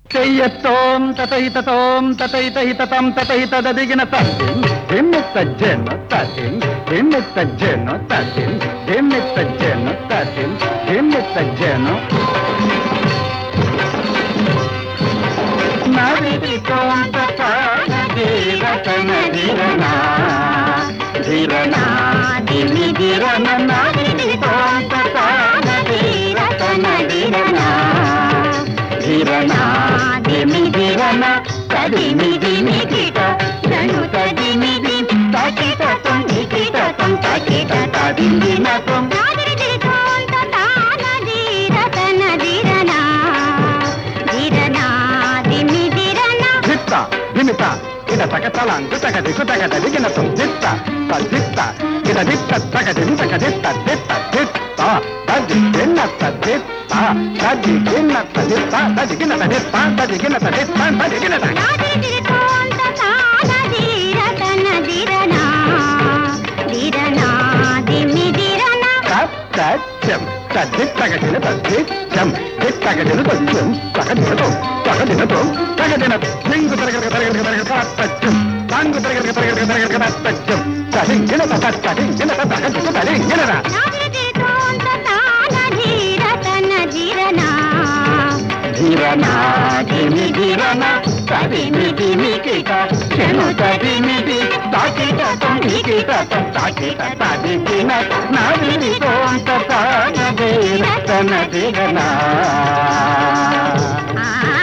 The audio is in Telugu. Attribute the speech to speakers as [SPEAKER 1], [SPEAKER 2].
[SPEAKER 1] చెయ్యత్తోం తతహితతోం తతహితహితతం తతహితదదిగిన తత్తిం దిమ్మిత్త జెను తత్తిం దిమ్మిత్త జెను తత్తిం దిమ్మిత్త జెను తత్తిం దిమ్మిత్త జెను నదితోం తతాన ధీరతన ధీరనా ధీరనా దిమి ధీరన నదితోం తతాన ధీరతన ధీరనా ధీరనా దిమి ధీరన తదిమి దిమి కిట జను తదిమి దిమి తకిట తం కిట తం తకిట తదిమి నతం జిత్త దిమిత ఇద తక తలాంగు తక దిక్కు తక తదిగిన తం జిత్త త జిత్త ఇద దిత్త తక దిమి తక దిత్త దిత్త దిత్త తది గిన్న తదిత్త తది గిన్న తదిత్త తది గిన్న తదిత్త తది గిన్న తదిత్త తది గిన్న తదిత్త తచ్చం తద్దిత్తగదిన తద్దిచ్చం దిత్తగదిన తచ్చం తగదినతో తగదినతో తగదిన లింగు తరగక తరగక తరగక తచ్చం తాంగు తరగక తరగక తరగక తచ్చం తలింగిన తత తలింగిన తగదిన తలింగిన ధీరనా దిమి ధీరన తదిమి దిమి కిట చెను తదిమి ది తాకిట తొంగి కిట తాకిట తదిగిన నదిని తోంత తాన ధీరతన ధీరనా
[SPEAKER 2] ఆ